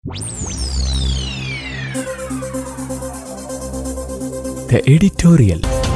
The editorial.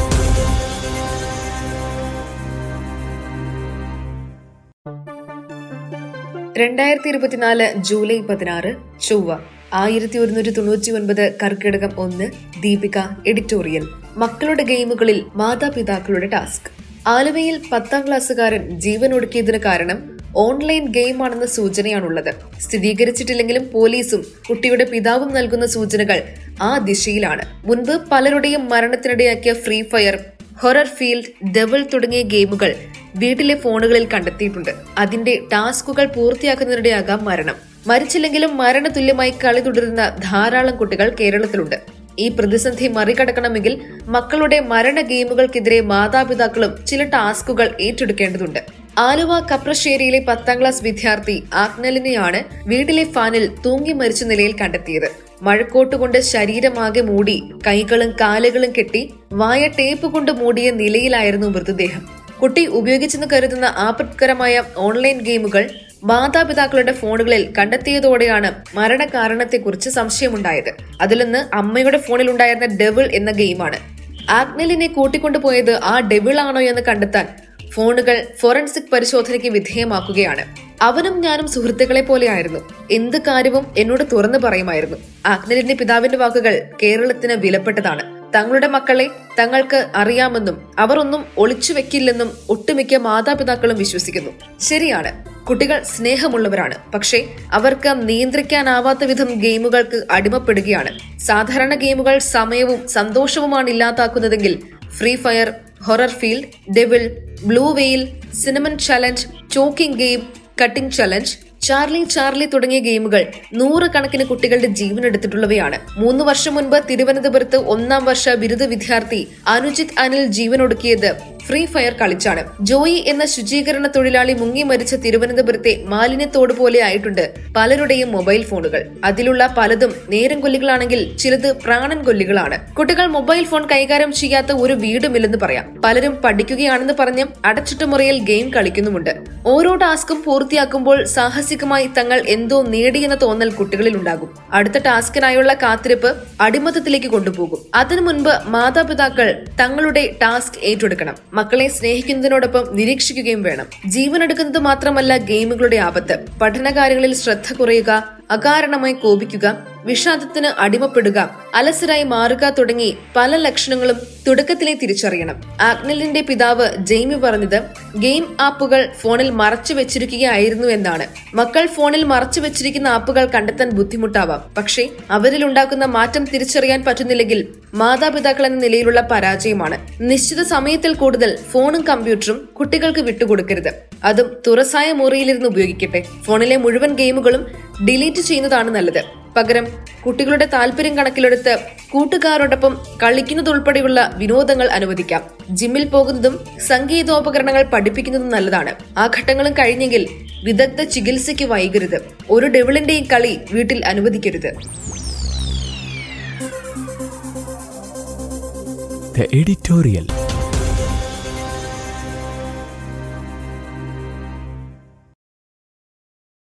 രണ്ടായിരത്തി ഇരുപത്തിനാല് July പതിനാറ് ചൊവ്വ ആയിരത്തി ഒരുന്നൂറ്റി തൊണ്ണൂറ്റി ഒൻപത് കർക്കിടകം ഒന്ന് ദീപിക എഡിറ്റോറിയൽ മക്കളുടെ ഗെയിമുകളിൽ മാതാപിതാക്കളുടെ ടാസ്ക് ആലുവയിൽ പത്താം ക്ലാസ്സുകാരൻ ജീവൻ ഒടുക്കിയതിന് കാരണം ഓൺലൈൻ ഗെയിമാണെന്ന സൂചനയാണുള്ളത് സ്ഥിരീകരിച്ചിട്ടില്ലെങ്കിലും പോലീസും കുട്ടിയുടെ പിതാവും നൽകുന്ന സൂചനകൾ ആ ദിശയിലാണ് മുൻപ് പലരുടെയും മരണത്തിനിടയാക്കിയ free fire horror field devil തുടങ്ങിയ ഗെയിമുകൾ വീട്ടിലെ ഫോണുകളിൽ കണ്ടെത്തിയിട്ടുണ്ട് അതിന്റെ ടാസ്കുകൾ പൂർത്തിയാക്കുന്നതിനിടെയാകാം മരണം മരിച്ചില്ലെങ്കിലും മരണതുല്യമായി കളി തുടരുന്ന ധാരാളം കുട്ടികൾ കേരളത്തിലുണ്ട് ഈ പ്രതിസന്ധി മറികടക്കണമെങ്കിൽ മക്കളുടെ മരണ ഗെയിമുകൾക്കെതിരെ മാതാപിതാക്കളും ചില ടാസ്കുകൾ ഏറ്റെടുക്കേണ്ടതുണ്ട് ആലുവ കപ്രശ്ശേരിയിലെ പത്താം ക്ലാസ് വിദ്യാർത്ഥി ആഗ്നലിനെയാണ് വീട്ടിലെ ഫാനിൽ തൂങ്ങി മരിച്ച നിലയിൽ കണ്ടെത്തിയത് മഴക്കോട്ട് കൊണ്ട് ശരീരമാകെ മൂടി കൈകളും കാലുകളും കെട്ടി വായ ടേപ്പ് കൊണ്ട് മൂടിയ നിലയിലായിരുന്നു മൃതദേഹം കുട്ടി ഉപയോഗിച്ചെന്ന് കരുതുന്ന ആപത്കരമായ ഓൺലൈൻ ഗെയിമുകൾ മാതാപിതാക്കളുടെ ഫോണുകളിൽ കണ്ടെത്തിയതോടെയാണ് മരണകാരണത്തെക്കുറിച്ച് സംശയമുണ്ടായത് അതിലൊന്ന് അമ്മയുടെ ഫോണിൽ ഉണ്ടായിരുന്ന ഡെവിൾ എന്ന ഗെയിമാണ് ആഗ്നലിനെ കൂട്ടിക്കൊണ്ടുപോയത് ആ ഡെവിൾ ആണോ എന്ന് കണ്ടെത്താൻ ഫോണുകൾ ഫോറൻസിക് പരിശോധനയ്ക്ക് വിധേയമാക്കുകയാണ് അവനും ഞാനും സുഹൃത്തുക്കളെ പോലെയായിരുന്നു എന്ത് കാര്യവും എന്നോട് തുറന്നു പറയുമായിരുന്നു ആഗ്നലിന്റെ പിതാവിന്റെ വാക്കുകൾ കേരളത്തിന് വിലപ്പെട്ടതാണ് തങ്ങളുടെ മക്കളെ തങ്ങൾക്ക് അറിയാമെന്നും അവർ ഒന്നും ഒളിച്ചു വെക്കില്ലെന്നും ഒട്ടുമിക്ക മാതാപിതാക്കളും വിശ്വസിക്കുന്നു ശരിയാണ് കുട്ടികൾ സ്നേഹമുള്ളവരാണ് പക്ഷേ അവർക്ക് നിയന്ത്രിക്കാനാവാത്ത വിധം ഗെയിമുകൾക്ക് അടിമപ്പെടുകയാണ് സാധാരണ ഗെയിമുകൾ സമയവും സന്തോഷവുമാണ് ഇല്ലാതാക്കുന്നതെങ്കിൽ free fire horror field devil blue whale cinnamon challenge choking game cutting challenge Charlie Charlie തുടങ്ങിയ ഗെയിമുകൾ നൂറുകണക്കിന് കുട്ടികളുടെ ജീവൻ എടുത്തിട്ടുള്ളവയാണ് മൂന്ന് വർഷം മുൻപ് തിരുവനന്തപുരത്ത് ഒന്നാം വർഷ ബിരുദ വിദ്യാർത്ഥി അനുജിത് അനിൽ ജീവൻ ഒടുക്കിയത് ഫ്രീ ഫയർ കളിച്ചാണ് ജോയി എന്ന ശുചീകരണ തൊഴിലാളി മുങ്ങി മരിച്ച തിരുവനന്തപുരത്തെ മാലിന്യത്തോട് പോലെ ആയിട്ടുണ്ട് പലരുടെയും മൊബൈൽ ഫോണുകൾ അതിലുള്ള പലതും നേരം കൊല്ലികളാണെങ്കിൽ ചിലത് പ്രാണൻ കൊല്ലികളാണ് കുട്ടികൾ മൊബൈൽ ഫോൺ കൈകാര്യം ചെയ്യാത്ത ഒരു വീടുമില്ലെന്ന് പറയാം പലരും പഠിക്കുകയാണെന്ന് പറഞ്ഞ് അടച്ചിട്ട മുറിയിൽ ഗെയിം കളിക്കുന്നുമുണ്ട് ഓരോ ടാസ്കും പൂർത്തിയാക്കുമ്പോൾ സാഹസികമായി തങ്ങൾ എന്തോ നേടിയെന്ന തോന്നൽ കുട്ടികളിൽ ഉണ്ടാകും അടുത്ത ടാസ്കിനായുള്ള കാത്തിരിപ്പ് അടിമത്തത്തിലേക്ക് കൊണ്ടുപോകും അതിനു മുൻപ് മാതാപിതാക്കൾ തങ്ങളുടെ ടാസ്ക് ഏറ്റെടുക്കണം മക്കളെ സ്നേഹിക്കുന്നതിനോടൊപ്പം നിരീക്ഷിക്കുകയും വേണം ജീവൻ എടുക്കുന്നത് മാത്രമല്ല ഗെയിമുകളുടെ ആപത്ത് പഠനകാര്യങ്ങളിൽ ശ്രദ്ധ കുറയുക അകാരണമായി കോപിക്കുക വിഷാദത്തിന് അടിമപ്പെടുക അലസരായി മാറുക തുടങ്ങി പല ലക്ഷണങ്ങളും തുടക്കത്തിലെ തിരിച്ചറിയണം ആഗ്നലിന്റെ പിതാവ് ജെയ്മി പറഞ്ഞത് ഗെയിം ആപ്പുകൾ ഫോണിൽ മറച്ചു വെച്ചിരിക്കുകയായിരുന്നു എന്നാണ് മക്കൾ ഫോണിൽ മറച്ചു വെച്ചിരിക്കുന്ന ആപ്പുകൾ കണ്ടെത്താൻ ബുദ്ധിമുട്ടാവാം പക്ഷേ അവരിൽ ഉണ്ടാക്കുന്ന മാറ്റം തിരിച്ചറിയാൻ പറ്റുന്നില്ലെങ്കിൽ മാതാപിതാക്കൾ എന്ന നിലയിലുള്ള പരാജയമാണ് നിശ്ചിത സമയത്തിൽ കൂടുതൽ ഫോണും കമ്പ്യൂട്ടറും കുട്ടികൾക്ക് വിട്ടുകൊടുക്കരുത് അതും തുറസായ മുറിയിലിരുന്ന് ഉപയോഗിക്കട്ടെ ഫോണിലെ മുഴുവൻ ഗെയിമുകളും ഡിലീറ്റ് ചെയ്യുന്നതാണ് നല്ലത് പകരം കുട്ടികളുടെ താല്പര്യം കണക്കിലെടുത്ത് കൂട്ടുകാരോടൊപ്പം കളിക്കുന്നതുൾപ്പെടെയുള്ള വിനോദങ്ങൾ അനുവദിക്കാം ജിമ്മിൽ പോകുന്നതും സംഗീതോപകരണങ്ങൾ പഠിപ്പിക്കുന്നതും നല്ലതാണ് ആ ഘട്ടങ്ങളും കഴിഞ്ഞെങ്കിൽ വിദഗ്ധ ചികിത്സയ്ക്ക് വൈകരുത് ഒരു ഡെവിളിന്റെയും കളി വീട്ടിൽ അനുവദിക്കരുത് The editorial.